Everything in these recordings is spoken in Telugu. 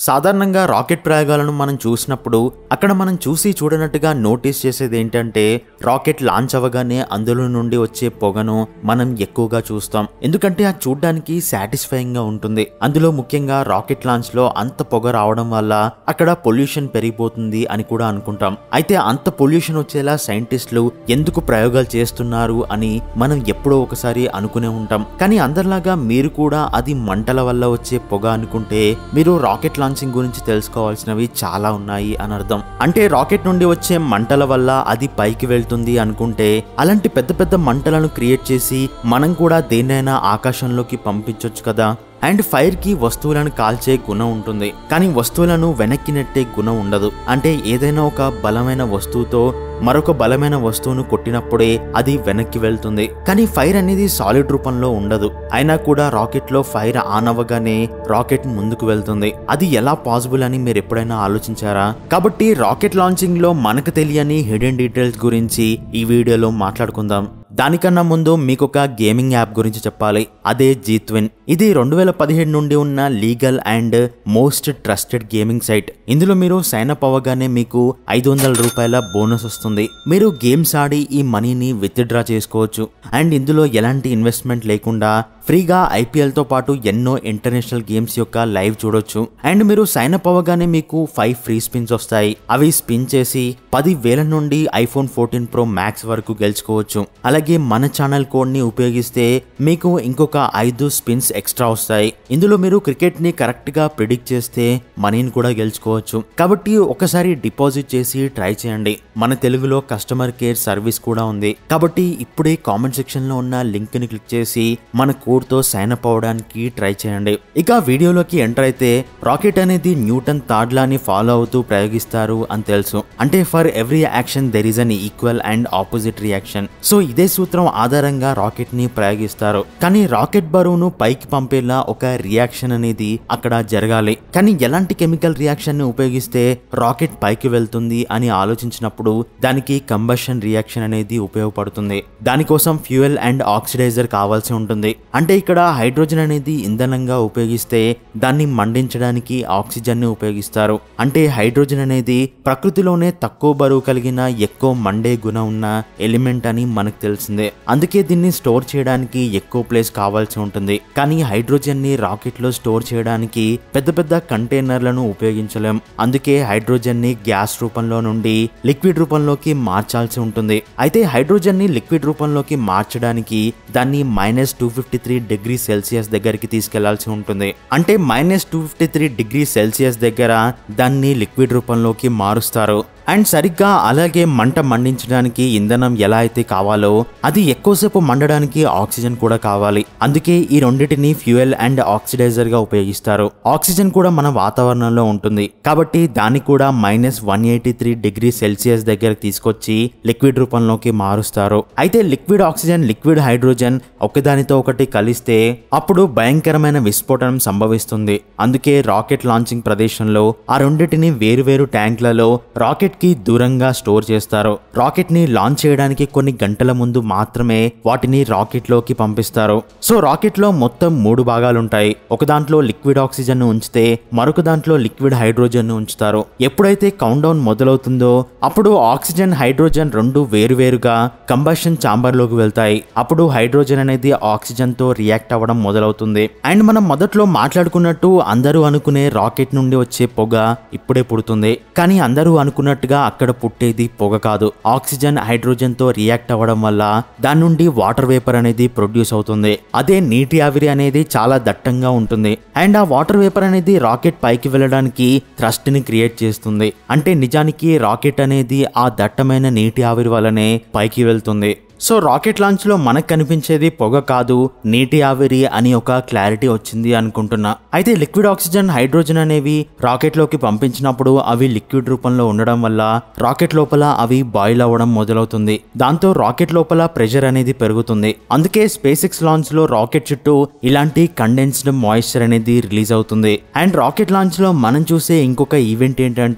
సాధారణంగా రాకెట్ ప్రయోగాలను మనం చూసినప్పుడు అక్కడ మనం చూసి చూడనట్టుగా నోటీస్ చేసేది ఏంటంటే రాకెట్ లాంచ్ అవ్వగానే అందులో నుండి వచ్చే పొగను మనం ఎక్కువగా చూస్తాం ఎందుకంటే అది చూడడానికి సాటిస్ఫైయింగ్ గా ఉంటుంది అందులో ముఖ్యంగా రాకెట్ లాంచ్ లో అంత పొగ రావడం వల్ల అక్కడ పొల్యూషన్ పెరిగిపోతుంది అని కూడా అనుకుంటాం అయితే అంత పొల్యూషన్ వచ్చేలా సైంటిస్టులు ఎందుకు ప్రయోగాలు చేస్తున్నారు అని మనం ఎప్పుడో ఒకసారి అనుకునే ఉంటాం కానీ అందరిలాగా మీరు కూడా అది మంటల వల్ల వచ్చే పొగ అనుకుంటే మీరు రాకెట్ లాంచింగ్ గురించి తెలుసుకోవాల్సినవి చాలా ఉన్నాయి అని అర్థం అంటే రాకెట్ నుండి వచ్చే మంటల వల్ల అది పైకి వెళ్తుంది అనుకుంటే అలాంటి పెద్ద పెద్ద మంటలను క్రియేట్ చేసి మనం కూడా దేన్నైనా ఆకాశంలోకి పంపించవచ్చు కదా అండ్ ఫైర్ కి వస్తువులను కాల్చే గుణం ఉంటుంది కానీ వస్తువులను వెనక్కి నెట్టే గుణం ఉండదు అంటే ఏదైనా ఒక బలమైన వస్తువుతో మరొక బలమైన వస్తువును కొట్టినప్పుడే అది వెనక్కి వెళ్తుంది కానీ ఫైర్ అనేది సాలిడ్ రూపంలో ఉండదు అయినా కూడా రాకెట్ లో ఫైర్ ఆన్ అవ్వగానే రాకెట్ ముందుకు వెళ్తుంది అది ఎలా పాసిబుల్ అని మీరు ఎప్పుడైనా ఆలోచించారా కాబట్టి రాకెట్ లాంచింగ్ లో మనకు తెలియని హిడెన్ డీటెయిల్స్ గురించి ఈ వీడియోలో మాట్లాడుకుందాం దానికన్నా ముందు మీకు ఒక గేమింగ్ యాప్ గురించి చెప్పాలి అదే జీత్విన్ ఇది రెండు వేల పదిహేడు నుండి ఉన్న legal and most trusted gaming site ఇందులో మీరు సైన్ అప్ అవ్వగానే మీకు ఐదు వందల రూపాయల బోనస్ వస్తుంది మీరు గేమ్స్ ఆడి ఈ మనీని విత్డ్రా చేసుకోవచ్చు అండ్ ఇందులో ఎలాంటి ఇన్వెస్ట్మెంట్ లేకుండా ఫ్రీగా ఐపీఎల్ తో పాటు ఎన్నో ఇంటర్నేషనల్ గేమ్స్ యొక్క లైవ్ చూడొచ్చు అండ్ మీరు సైన్ అప్ అవ్వగానే మీకు ఫైవ్ ఫ్రీ స్పిన్స్ వస్తాయి అవి స్పిన్ చేసి పది వేల నుండి ఐఫోన్ ఫోర్టీన్ ప్రో మ్యాక్స్ వరకు గెలుచుకోవచ్చు అలాగే మన ఛానల్ కోడ్ ని ఉపయోగిస్తే మీకు ఇంకొక ఐదు స్పిన్స్ ఎక్స్ట్రా వస్తాయి ఇందులో మీరు క్రికెట్ ని కరెక్ట్ గా ప్రిడిక్ట్ చేస్తే మనీని కూడా గెలుచుకోవచ్చు కాబట్టి ఒకసారి డిపాజిట్ చేసి ట్రై చేయండి మన తెలుగులో కస్టమర్ కేర్ సర్వీస్ కూడా ఉంది కాబట్టి ఇప్పుడే కామెంట్ సెక్షన్ లో ఉన్న లింక్ ని క్లిక్ చేసి మన కోడ్ తో సైన్ అప్ అవడానికి ట్రై చేయండి ఇక వీడియోలోకి ఎంటర్ అయితే రాకెట్ అనేది న్యూటన్ థర్డ్ లా ని ఫాలో అవుతూ ప్రయోగిస్తారు అని తెలుసు అంటే for every action there is an equal and opposite reaction so ఇదే సూత్రం ఆధారంగా రాకెట్ ని ప్రయోగిస్తారు కానీ రాకెట్ బరువును పైకి పంపేలా ఒక రియాక్షన్ అనేది అక్కడ జరగాలి కానీ ఎలాంటి కెమికల్ రియాక్షన్ ని ఉపయోగిస్తే రాకెట్ పైకి వెళ్తుంది అని ఆలోచించినప్పుడు దానికి కంబషన్ రియాక్షన్ అనేది ఉపయోగపడుతుంది దానికోసం ఫ్యూయల్ అండ్ ఆక్సిడైజర్ కావాల్సి ఉంటుంది అంటే ఇక్కడ హైడ్రోజన్ అనేది ఇంధనంగా ఉపయోగిస్తే దాన్ని మండించడానికి ఆక్సిజన్ ని ఉపయోగిస్తారు అంటే హైడ్రోజన్ అనేది ప్రకృతిలోనే తక్కువ బరువు కలిగిన ఎక్కువ మండే గుణం ఉన్న ఎలిమెంట్ అని మనకు తెలిసిందే అందుకే దీన్ని స్టోర్ చేయడానికి ఎక్కువ ప్లేస్ కావాల్సి ఉంటుంది కానీ హైడ్రోజన్ ని రాకెట్ లో స్టోర్ చేయడానికి పెద్ద పెద్ద కంటైనర్లను ఉపయోగించలేం అందుకే హైడ్రోజన్ ని గ్యాస్ రూపంలో నుండి లిక్విడ్ రూపంలోకి మార్చాల్సి ఉంటుంది అయితే హైడ్రోజన్ ని లిక్విడ్ రూపంలోకి మార్చడానికి దాన్ని minus two fifty three degree Celsius దగ్గరికి తీసుకెళ్లాల్సి ఉంటుంది అంటే minus two fifty three degree Celsius దగ్గర దాన్ని లిక్విడ్ రూపంలోకి మారుస్తారు అండ్ సరిగ్గా అలాగే మంట మండించడానికి ఇంధనం ఎలా అయితే కావాలో అది ఎక్కువసేపు మండడానికి ఆక్సిజన్ కూడా కావాలి అందుకే ఈ రెండింటిని ఫ్యూయల్ అండ్ ఆక్సిడైజర్ గా ఉపయోగిస్తారు ఆక్సిజన్ కూడా మన వాతావరణంలో ఉంటుంది కాబట్టి దాన్ని కూడా minus one eighty three degree Celsius దగ్గరకు తీసుకొచ్చి లిక్విడ్ రూపంలోకి మారుస్తారు అయితే లిక్విడ్ ఆక్సిజన్ లిక్విడ్ హైడ్రోజన్ ఒకదానితో ఒకటి కలిస్తే అప్పుడు భయంకరమైన విస్ఫోటనం సంభవిస్తుంది అందుకే రాకెట్ లాంచింగ్ ప్రదేశంలో ఆ రెండింటిని వేరువేరు ట్యాంక్లలో రాకెట్ కి దూరంగా స్టోర్ చేస్తారు రాకెట్ ని లాంచ్ చేయడానికి కొన్ని గంటల ముందు మాత్రమే వాటిని రాకెట్ లోకి పంపిస్తారు సో రాకెట్ లో మొత్తం మూడు భాగాలుంటాయి ఒక దాంట్లో లిక్విడ్ ఆక్సిజన్ ను ఉంచితే మరొక దాంట్లో లిక్విడ్ హైడ్రోజన్ ను ఉంచుతారు ఎప్పుడైతే కౌంట్ డౌన్ మొదలవుతుందో అప్పుడు ఆక్సిజన్ హైడ్రోజన్ రెండు వేరువేరుగా కంబషన్ చాంబర్ లోకి వెళ్తాయి అప్పుడు హైడ్రోజన్ అనేది ఆక్సిజన్ తో రియాక్ట్ అవ్వడం మొదలవుతుంది అండ్ మనం మొదట్లో మాట్లాడుకున్నట్టు అందరూ అనుకునే రాకెట్ నుండి వచ్చే పొగ ఇప్పుడే పుడుతుంది కానీ అందరూ అనుకున్నట్టుగా అక్కడ పుట్టేది పొగ కాదు ఆక్సిజన్ హైడ్రోజన్ తో రియాక్ట్ అవ్వడం వల్ల దాని నుండి వాటర్ వేపర్ అనేది ప్రొడ్యూస్ అవుతుంది అదే నీటి ఆవిరి అనేది చాలా దట్టంగా ఉంటుంది అండ్ ఆ వాటర్ వేపర్ అనేది రాకెట్ పైకి వెళ్ళడానికి థ్రస్ట్ ని క్రియేట్ చేస్తుంది అంటే నిజానికి రాకెట్ అనేది ఆ దట్టమైన నీటి ఆవిరి వల్లనే పైకి వెళ్తుంది సో రాకెట్ లాంచ్ లో మనకు కనిపించేది పొగ కాదు నీటి ఆవిరి అని ఒక క్లారిటీ వచ్చింది అనుకుంటున్నా అయితే లిక్విడ్ ఆక్సిజన్ హైడ్రోజన్ అనేవి రాకెట్ లోకి పంపించినప్పుడు అవి లిక్విడ్ రూపంలో ఉండడం వల్ల రాకెట్ లోపల అవి బాయిల్ అవ్వడం మొదలవుతుంది దాంతో రాకెట్ లోపల ప్రెషర్ అనేది పెరుగుతుంది అందుకే స్పేస్ ఎక్స్ లాంచ్ లో రాకెట్ చుట్టూ ఇలాంటి కండెన్స్డ్ మాయిశ్చర్ అనేది రిలీజ్ అవుతుంది అండ్ రాకెట్ లాంచ్ లో మనం చూసే ఇంకొక ఈవెంట్ ఏంటంటే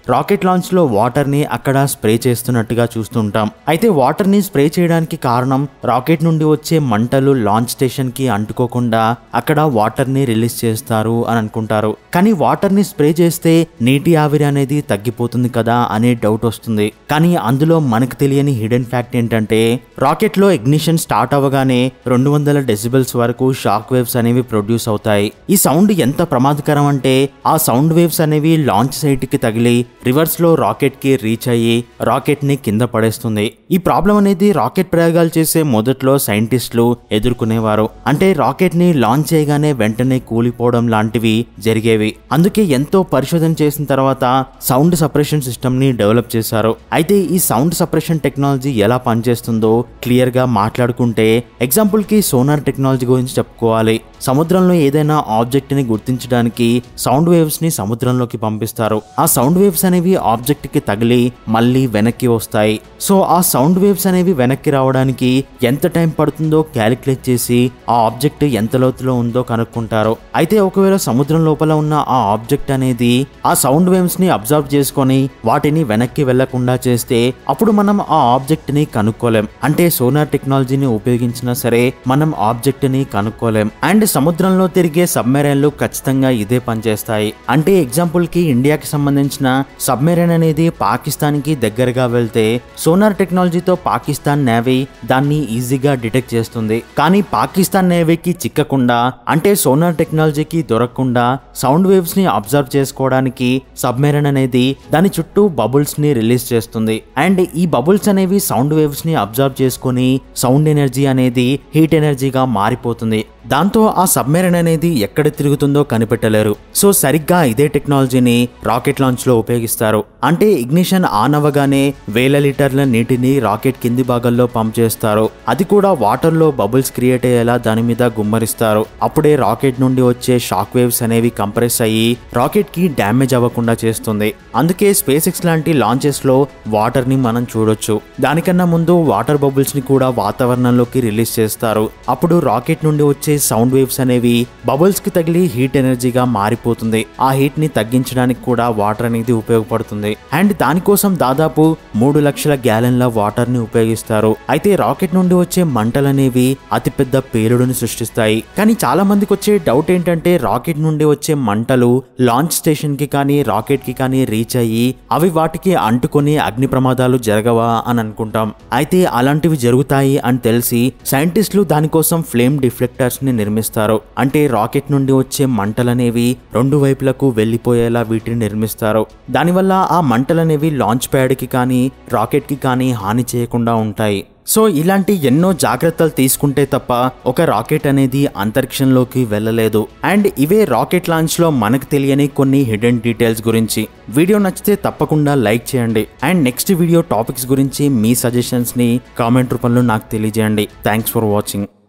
రాకెట్ లాంచ్ లో వాటర్ ని అక్కడ స్ప్రే చేస్తున్నట్టుగా చూస్తుంటాం అయితే వాటర్ ని స్ప్రే చేయడానికి కారణం రాకెట్ నుండి వచ్చే మంటలు లాంచ్ స్టేషన్ కి అంటుకోకుండా అక్కడ వాటర్ ని రిలీజ్ చేస్తారు అని అనుకుంటారు కానీ వాటర్ ని స్ప్రే చేస్తే నీటి ఆవిరి అనేది తగ్గిపోతుంది కదా అనే డౌట్ వస్తుంది కానీ అందులో మనకు తెలియని హిడెన్ ఫ్యాక్ట్ ఏంటంటే రాకెట్ లో ఇగ్నిషన్ స్టార్ట్ అవ్వగానే రెండు వందల డెసిబెల్స్ వరకు షాక్ వేవ్స్ అనేవి ప్రొడ్యూస్ అవుతాయి ఈ సౌండ్ ఎంత ప్రమాదకరం అంటే ఆ సౌండ్ వేవ్స్ అనేవి లాంచ్ సైట్ కి తగిలి రివర్స్ లో రాకెట్ కి రీచ్ అయ్యి రాకెట్ ని కింద పడేస్తుంది ఈ ప్రాబ్లం అనేది రాకెట్ ప్రయోగాలు చేసే మొదట్లో సైంటిస్టులు ఎదుర్కొనేవారు అంటే రాకెట్ ని లాంచ్ చేయగానే వెంటనే కూలిపోవడం లాంటివి జరిగేవి అందుకే ఎంతో పరిశోధన చేసిన తర్వాత సౌండ్ సపరేషన్ సిస్టమ్ ని డెవలప్ చేశారు అయితే ఈ సౌండ్ సపరేషన్ టెక్నాలజీ ఎలా పనిచేస్తుందో క్లియర్ గా మాట్లాడుకుంటే ఎగ్జాంపుల్ కి సోనార్ టెక్నాలజీ గురించి చెప్పుకోవాలి సముద్రంలో ఏదైనా ఆబ్జెక్ట్ ని గుర్తించడానికి సౌండ్ వేవ్స్ ని సముద్రంలోకి పంపిస్తారు ఆ సౌండ్ వేవ్స్ అనేవి ఆబ్జెక్ట్ కి తగిలి మళ్ళీ వెనక్కి వస్తాయి సో ఆ సౌండ్ వేవ్స్ అనేవి వెనక్కి రావడానికి ఎంత టైం పడుతుందో క్యాలిక్యులేట్ చేసి ఆ ఆబ్జెక్ట్ ఎంత లోతులో ఉందో కనుక్కుంటారు అయితే ఒకవేళ సముద్రం లోపల ఉన్న ఆ ఆబ్జెక్ట్ అనేది ఆ సౌండ్ వేవ్స్ ని అబ్జర్వ్ చేసుకొని వాటిని వెనక్కి వెళ్లకుండా చేస్తే అప్పుడు మనం ఆ ఆబ్జెక్ట్ ని కనుక్కోలేం అంటే సోనార్ టెక్నాలజీని ఉపయోగించినా సరే మనం ఆబ్జెక్ట్ ని కనుక్కోలేం అండ్ సముద్రంలో తిరిగే సబ్మెరైన్లు ఖచ్చితంగా ఇదే పనిచేస్తాయి అంటే ఎగ్జాంపుల్ కి ఇండియాకి సంబంధించిన సబ్మెరైన్ అనేది పాకిస్తాన్ కి దగ్గరగా వెళ్తే సోనార్ టెక్నాలజీతో పాకిస్తాన్ నేవీ దాన్ని ఈజీగా డిటెక్ట్ చేస్తుంది కానీ పాకిస్తాన్ నేవీకి చిక్కకుండా అంటే సోనార్ టెక్నాలజీకి దొరకకుండా సౌండ్ వేవ్స్ ని అబ్జర్వ్ చేసుకోవడానికి సబ్మెరైన్ అనేది దాని చుట్టూ బబుల్స్ ని రిలీజ్ చేస్తుంది అండ్ ఈ బబుల్స్ అనేవి సౌండ్ వేవ్స్ ని అబ్జర్వ్ చేసుకొని సౌండ్ ఎనర్జీ అనేది హీట్ ఎనర్జీగా మారిపోతుంది దాంతో ఆ సబ్మెరైన్ అనేది ఎక్కడ తిరుగుతుందో కనిపెట్టలేరు సో సరిగ్గా ఇదే టెక్నాలజీని రాకెట్ లాంచ్ లో ఉపయోగిస్తారు అంటే ఇగ్నిషన్ ఆన్ అవ్వగానే వేల లీటర్ల నీటిని రాకెట్ కింది భాగంలో పంప్ చేస్తారు అది కూడా వాటర్ లో బబుల్స్ క్రియేట్ అయ్యేలా దాని మీద గుమ్మరిస్తారు అప్పుడే రాకెట్ నుండి వచ్చే షాక్ వేవ్స్ అనేవి కంప్రెస్ అయ్యి రాకెట్ కి డ్యామేజ్ అవ్వకుండా చేస్తుంది అందుకే స్పేస్ ఎక్స్ లాంటి లాంచెస్ లో వాటర్ ని మనం చూడొచ్చు దానికన్నా ముందు వాటర్ బబుల్స్ ని కూడా వాతావరణంలోకి రిలీజ్ చేస్తారు అప్పుడు రాకెట్ నుండి వచ్చే సౌండ్ వేవ్స్ అనేవి బబుల్స్ కి తగిలి హీట్ ఎనర్జీగా మారిపోతుంది ఆ హీట్ ని తగ్గించడానికి కూడా వాటర్ అనేది ఉపయోగపడుతుంది అండ్ దానికోసం దాదాపు మూడు లక్షల గ్యాలన్ల వాటర్ ని ఉపయోగిస్తారు అయితే రాకెట్ నుండి వచ్చే మంటలు అనేవి అతిపెద్ద పేలుడుని సృష్టిస్తాయి కానీ చాలా మందికి వచ్చే డౌట్ ఏంటంటే రాకెట్ నుండి వచ్చే మంటలు లాంచ్ స్టేషన్ కి కానీ రాకెట్ కి కానీ రీచ్ అయ్యి అవి వాటికి అంటుకొని అగ్ని ప్రమాదాలు జరగవా అని అనుకుంటాం అయితే అలాంటివి జరుగుతాయి అని తెలిసి సైంటిస్టులు దానికోసం ఫ్లేమ్ డిఫ్లెక్టర్స్ ని నిర్మిస్తారు అంటే రాకెట్ నుండి వచ్చే మంటలనేవి రెండు వైపులకు వెళ్లిపోయేలా వీటిని నిర్మిస్తారు దానివల్ల ఆ మంటలనేవి లాంచ్ ప్యాడ్ కి కానీ రాకెట్ కి కానీ హాని చేయకుండా ఉంటాయి సో ఇలాంటి ఎన్నో జాగ్రత్తలు తీసుకుంటే తప్ప ఒక రాకెట్ అనేది అంతరిక్షంలోకి వెళ్ళలేదు అండ్ ఇవే రాకెట్ లాంచ్ లో మనకు తెలియని కొన్ని హిడెన్ డీటెయిల్స్ గురించి వీడియో నచ్చితే తప్పకుండా లైక్ చేయండి అండ్ నెక్స్ట్ వీడియో టాపిక్స్ గురించి మీ సజెషన్స్ ని కామెంట్ రూపంలో నాకు తెలియజేయండి థ్యాంక్స్ ఫర్ వాచింగ్